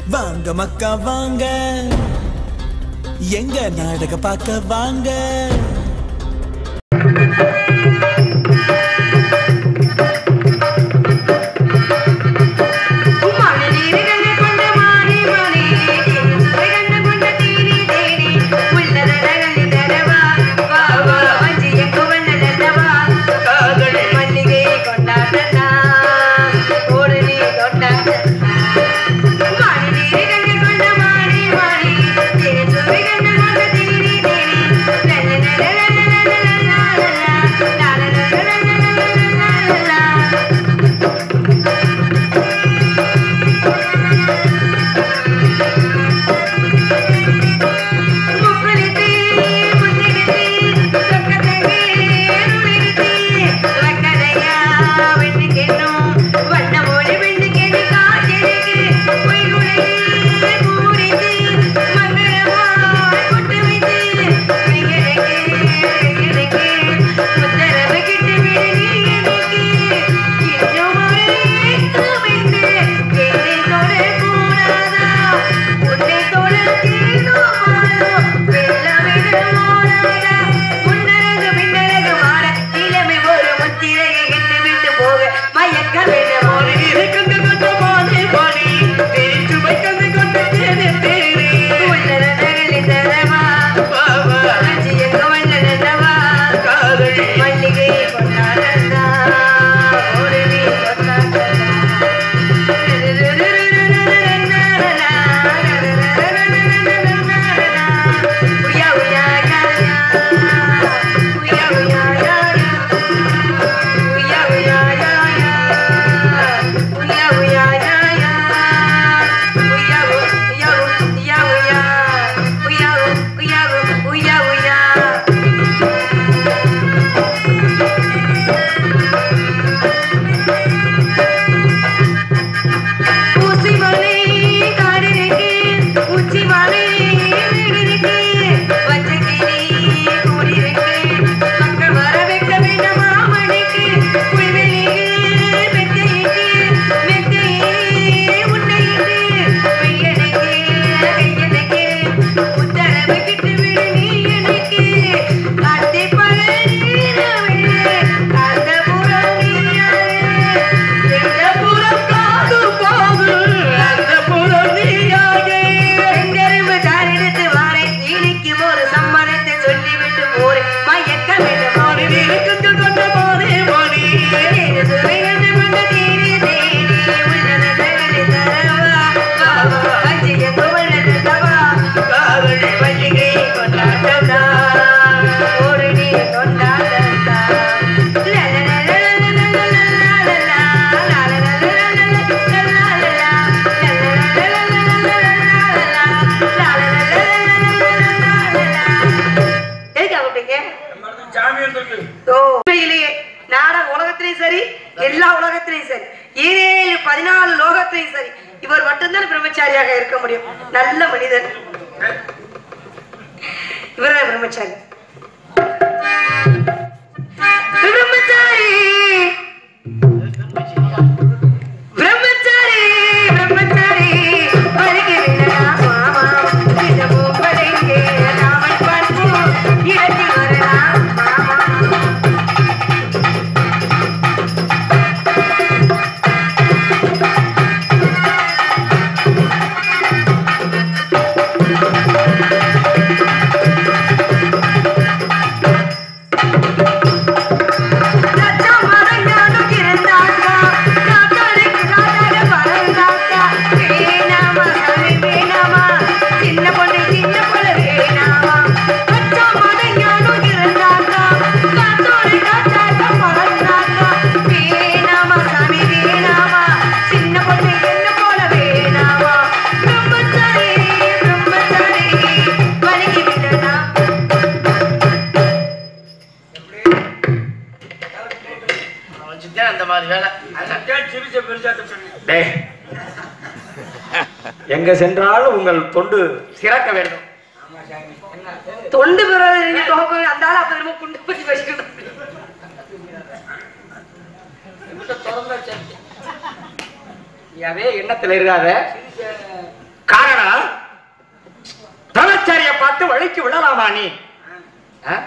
வாங்க மக்கா வாங்க எங்க நாடக பார்க்க வாங்க உண்மையிலேயே நாடக உலகத்திலையும் சரி எல்லா உலகத்திலையும் சரி ஏழு பதினாலு லோகத்திலையும் சரி இவர் மட்டும்தான் பிரம்மச்சாரியாக இருக்க முடியும் நல்ல மனிதன் இவரே பிரம்மச்சாரி பிரம்மச்சாரி பிரம்மச்சாரி பிரம்மச்சாரி வருகிறேனா மாமா இந்த பூக்களெங்கே நாமல் பார்ப்போம் இடத்தில் வரலாம் மாமா வச்சுட்டேன் அந்த மாதிரி வேலை டேய் எங்க சென்றாலும் உங்கள் தொண்டு சிறக்க வேண்டும் தொண்டு பெறாத தொகை அந்த ஆள் அப்ப நம்ம குண்டு பத்தி வச்சுக்கிட்டு அதே எண்ணத்துல இருக்காத பார்த்து வழிக்கு விழலாமா நீ ஆ?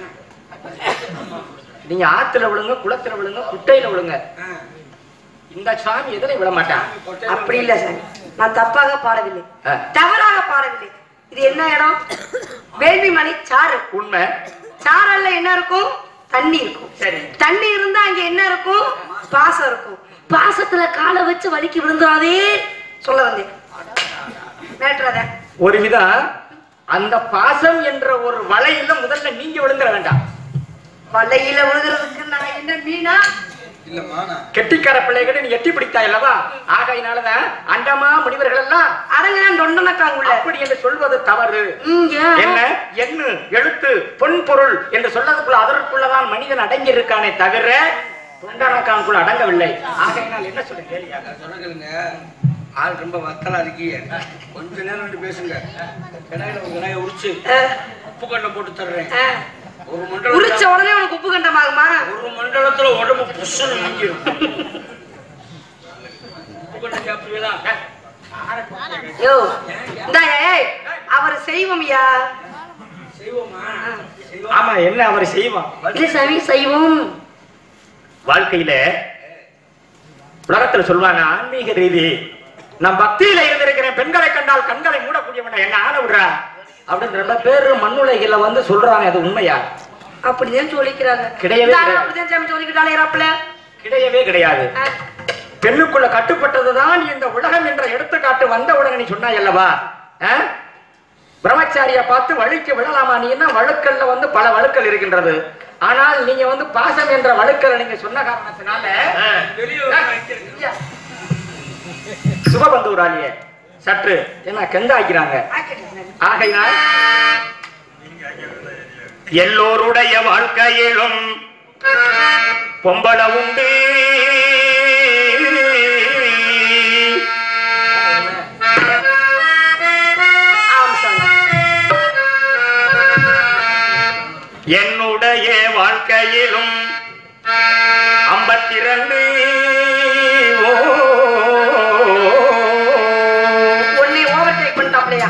நீங்க ஆத்துல விழுங்க குளத்துல விழுங்க குட்டையில விழுங்க இந்த சாமி எதிரையும் விட மாட்டான் அப்படி இல்ல சாமி நான் தப்பாக பாடவில்லை ஆ. தவறாக பாடவில்லை இது என்ன இடம் வேள்வி மணி சாறு உண்மை சாரல்ல என்ன இருக்கும் தண்ணி இருக்கும் சரி தண்ணி இருந்தா அங்க என்ன இருக்கும் பாசம் இருக்கும் பாசத்துல காலை வச்சு வலிக்கு விழுந்துடாதே சொல்ல வந்தேன் மேட்ராத ஒரு விதம் அந்த பாசம் என்ற ஒரு வலையில முதல்ல நீங்க விழுந்துட வேண்டாம் வலையில விழுகிறதுக்கு நான் என்ன மீனா கெட்டிக்கார பிள்ளைகளை நீ எட்டி பிடித்தாய் அல்லவா ஆகையினாலதான் அண்டமா முனிவர்கள் எல்லாம் அடங்க தொண்டனக்காங்குள்ள அப்படி என்று சொல்வது தவறு இங்க என்ன எண்ணு எழுத்து பொன் பொருள் என்று சொல்லதுக்குள்ள அதற்குள்ளதான் மனிதன் அடங்கி இருக்கானே தவிர தொண்டனக்கானுக்குள்ள அடங்கவில்லை ஆகையினால் என்ன சொல்ல கேளியா சொன்னங்களுங்க ஆள் ரொம்ப வத்தலா இருக்கீங்க கொஞ்ச நேரம் வந்து பேசுங்க கடாயில ஒரு கடாயை உரிச்சு அஹ், உப்பு கண்டை போட்டு தர்றேன் அஹ். ஒரு உரிச்ச மண்டலம் உடனே உனக்கு உப்பு கண்டமாகுமா ஒரு மண்டலத்துல உடம்பு புஷ்ஷன்னு நீங்கிடும் உப்பு கண்டை சாப்பிடுவீங்களா யோ இந்தா ஏய் அவர் செய்வோம்யா செய்வோமா ஆமா என்ன அவர் செய்வான் இல்ல சாமி செய்வோம் வாழ்க்கையில உலகத்துல சொல்லுவாங்க ஆன்மீக ரீதி நான் பக்தியில இருந்திருக்கிறேன் பெண்களை கண்டால் கண்களை மூடக்கூடியவன என்ன ஆள விடுறா அப்படின்னு ரெண்டு பேர் மண்ணுலைகள்ல வந்து சொல்றாங்க அது உண்மையா அப்படிதான் சொல்லிக்கிறாங்க கிடையவே இந்தாங்க, கிடையாது. அப்படிதான் சாமி சொல்லிக்கிட்டாலே இறாப்புல கிடையவே கிடையாது அஹ், பெண்ணுக்குள்ள கட்டுப்பட்டதுதான் இந்த உலகம் என்ற எடுத்துக்காட்டு வந்த உடனே நீ சொன்னாய் அல்லவா ஆ? பிரம்மச்சாரிய பார்த்து வழுக்க விழலாமா நீ என்ன வழுக்கல்ல வந்து பல வழுக்கல் இருக்கின்றது ஆனால் நீங்க வந்து பாசம் என்ற வழுக்கலை நீங்க சொன்ன காரணத்தினால வெளியே சுபபந்தூராளிய சற்று என்ன கெந்தாக்கிறாங்க ஆக்கிட்டேன் சாமி. ஆகையினால் எல்லோருடைய வாழ்க்கையிலும் பொம்பள உண்டு ஆம் சாமி. என்னுடைய வாழ்க்கையிலும் ஐம்பத்தி ரெண்டு உன்னை ஓவர்டேக் பண்ணிட்டாப்லையா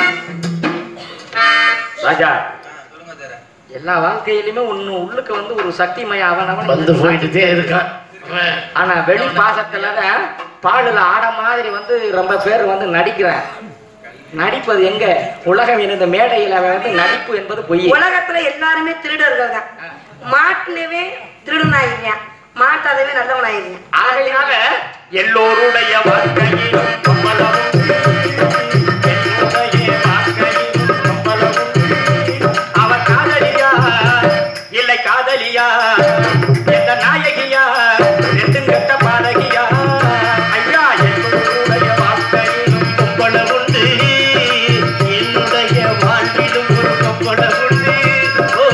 ராஜா எல்லா வாழ்க்கையிலுமே ஒண்ணு உள்ளுக்கு வந்து ஒரு சக்திமய அவன் வந்து போயிட்டுதே இருக்கான் அவன். ஆனா வெளி பாசத்துல பாலுல ஆட மாதிரி வந்து ரொம்ப பேர் வந்து நடிக்கிறான் நடிப்பது எங்க உலகம் இந்த மேடையில் அவன் வந்து நடிப்பு என்பது பொய் உலகத்துல எல்லாருமே திருடர்கள் தான் மாட்டினவே திருடன் ஆயிருக்கான் மாட்டாதவே நல்லவன் ஆயிருக்கான் ஆகையினால எல்லோருடைய வாழ்க்கையிலும் கம்பளம் என்னுடைய வாழ்க்கையிலும் கம்பளம் அவன் காதலியா இல்லை காதலியா எந்த நாயகியா ரெண்டும் கெட்ட பாடகியா ஐயா என்னுடைய வாழ்க்கையிலும் கம்பளம் உண்டு என்னுடைய வாழ்விலும் ஒரு கம்பளம் உண்டு ஓ.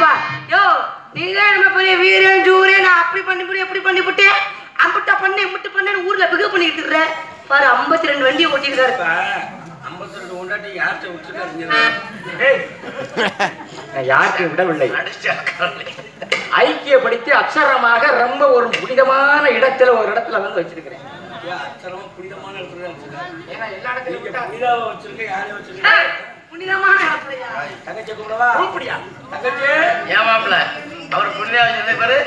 அப்பா யோ நீங்க நம்ம பெரிய வீரன் ஜூரன் நான் அப்படி பண்ணி புடி எப்படி பண்ணி புட்டு அம்புட்டா பண்ணு இம்புட்டு பண்ணு ஊர்ல பிகு பண்ணிட்டு இருக்கிற பாரு 52 ரெண்டு வண்டியை ஓட்டிருக்காரு இப்ப ஐம்பத்தி ரெண்டு கொண்டாட்டி யார்கிட்ட விட்டுருக்காருங்க ஏய், நான் யாருக்கு விடவில்லை ஐக்கியப்படுத்தி அக்ஷரமாக ரொம்ப ஒரு புனிதமான இடத்துல ஒரு இடத்துல வந்து வச்சிருக்கிறேன் அச்சரமா புனிதமான இடத்துல தான் வச்சிருக்காரு ஏன்னா எல்லா இடத்துலயும் நீங்க விட்டா புனிதாவை வச்சிருக்க யாரை வச்சிருக்க ஏய், புனிதமான இடத்துலயா தங்கச்சி கூடவா உருப்படியா? தங்கச்சி ஏன் மாப்பிள்ள அவர் புண்ணியாவை சொன்ன பாரு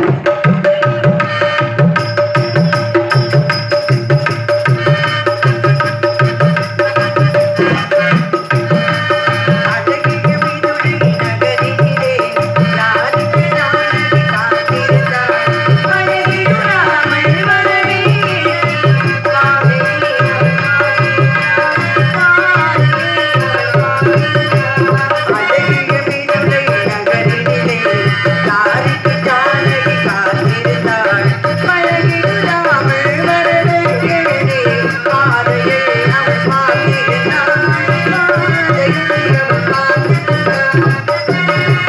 அழகிய விதுளி நகரிலே நாடிக்கு நாடி காத்திருந்தார் அழகிடுராமல் வரவே காவேரி அழகிய விதுளை நகரிலே நாடிக்கு நாடி காத்திருந்தார் அழகிடுராமல் வரவே பாதையை அவள் பார்த்திருந்தார் பாதையை அவள் பார்த்திருந்தார்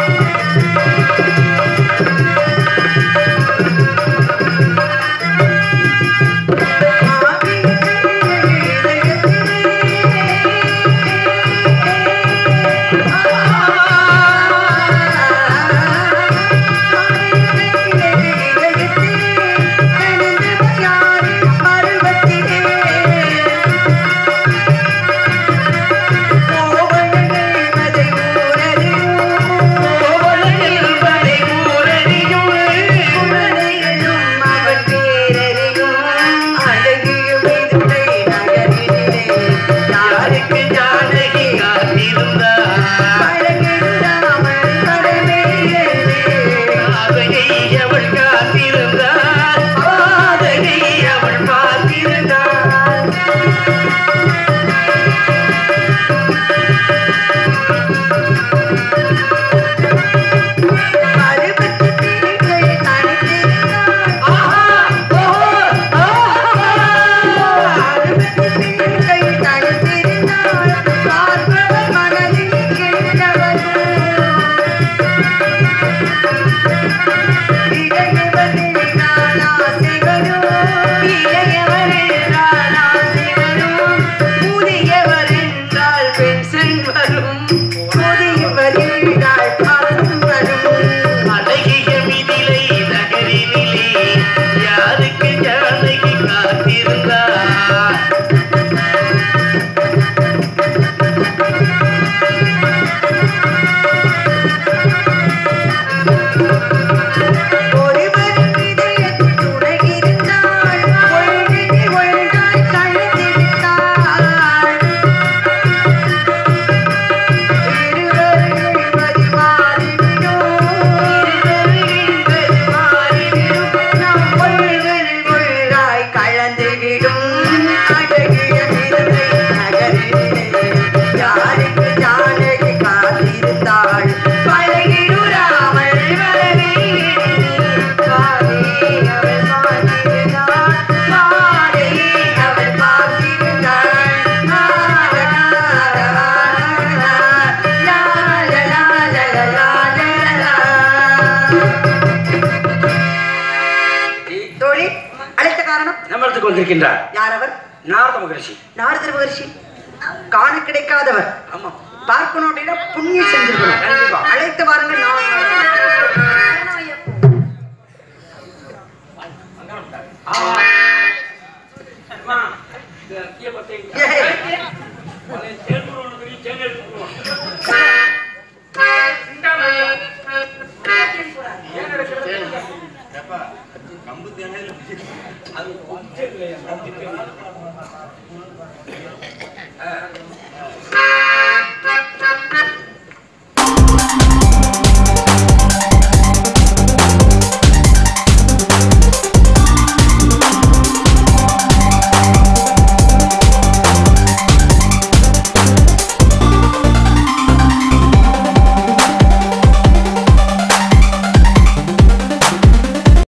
யாருக்கு ஜானகி காத்திருந்தா பாதகை அவள் காத்திருந்தாள் பாதகை அவள் பார்த்திருந்தாள் வரும் அழகிய மிதிலை நகரினிலே யாருக்கு ஜானகி காத்திருந்தா ஒருவரின் இதயத்தில் துணை இருந்தாள் ஒழுங்கி ஒழுங்காய் கழுத்திருந்தாள் இருவர்கள் பதிவாரிவிடும் இருவர்கள் பதிவாரிவிடும் நம் ஒழுங்கலில் ஒழுங்காய் கலந்துவிடும் அழகிய விருதை நகரிலே யாருக்கு ஜானகி காத்திருந்தாள் பழகிடுராமல் வரவே பாதை அவள் பார்த்திருந்தாள் பாதை அவள் பார்த்திருந்தாள் தோழி அழைத்த காரணம் நம்மளத்துக்கு வந்திருக்கின்றார் யார் அவர் நாரத மகரிஷி நாரதர் மகர்ஷி காண கிடைக்காதவர் ஆமா பார்க்கணும் அப்படின்னா புண்ணியம் செஞ்சிருக்கணும் கண்டிப்பா. அழைத்து வாருங்கள்